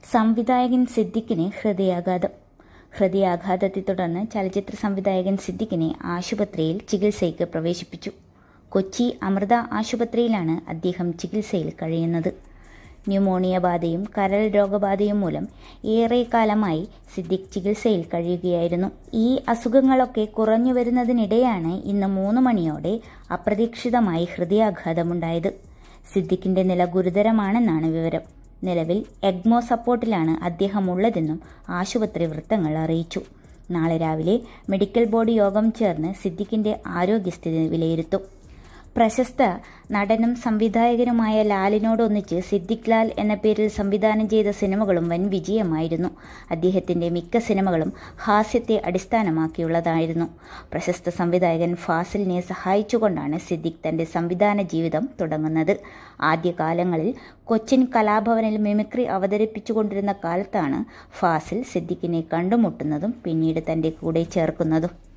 സംവിധായകൻ സിദ്ദിഖിന് ഹൃദയാഘാതം ഹൃദയാഘാതത്തെ തുടർന്ന് ചലച്ചിത്ര സംവിധായകൻ സിദ്ദിഖിനെ ആശുപത്രിയിൽ ചികിത്സയ്ക്ക് പ്രവേശിപ്പിച്ചു കൊച്ചി അമൃത ആശുപത്രിയിലാണ് അദ്ദേഹം ചികിത്സയിൽ കഴിയുന്നത് ന്യൂമോണിയ ബാധയും കരൾ രോഗബാധയും മൂലം ഏറെ കാലമായി സിദ്ദിഖ് ചികിത്സയിൽ കഴിയുകയായിരുന്നു ഈ അസുഖങ്ങളൊക്കെ കുറഞ്ഞു വരുന്നതിനിടെയാണ് ഇന്ന് മൂന്ന് മണിയോടെ അപ്രതീക്ഷിതമായി ഹൃദയാഘാതമുണ്ടായത് സിദ്ദിഖിന്റെ നില ഗുരുതരമാണെന്നാണ് വിവരം നിലവിൽ എഗ്മോ സപ്പോർട്ടിലാണ് അദ്ദേഹം ഉള്ളതെന്നും ആശുപത്രി വൃത്തങ്ങൾ അറിയിച്ചു നാളെ രാവിലെ മെഡിക്കൽ ബോർഡ് യോഗം ചേർന്ന് സിദ്ദിഖിന്റെ ആരോഗ്യസ്ഥിതി വിലയിരുത്തും പ്രശസ്ത നടനും സംവിധായകനുമായ ലാലിനോടൊന്നിച്ച് സിദ്ദിഖ് ലാൽ എന്ന പേരിൽ സംവിധാനം ചെയ്ത സിനിമകളും വൻ വിജയമായിരുന്നു അദ്ദേഹത്തിന്റെ മിക്ക സിനിമകളും ഹാസ്യത്തെ അടിസ്ഥാനമാക്കിയുള്ളതായിരുന്നു പ്രശസ്ത സംവിധായകൻ ഫാസിലിനെ സഹായിച്ചുകൊണ്ടാണ് സിദ്ദിഖ് തന്റെ സംവിധാന ജീവിതം തുടങ്ങുന്നത് ആദ്യകാലങ്ങളിൽ കൊച്ചിൻ കലാഭവനിൽ മിമിക്രി അവതരിപ്പിച്ചുകൊണ്ടിരുന്ന കാലത്താണ് ഫാസിൽ സിദ്ദിഖിനെ കണ്ടുമുട്ടുന്നതും പിന്നീട് തന്റെ കൂടെ ചേർക്കുന്നതും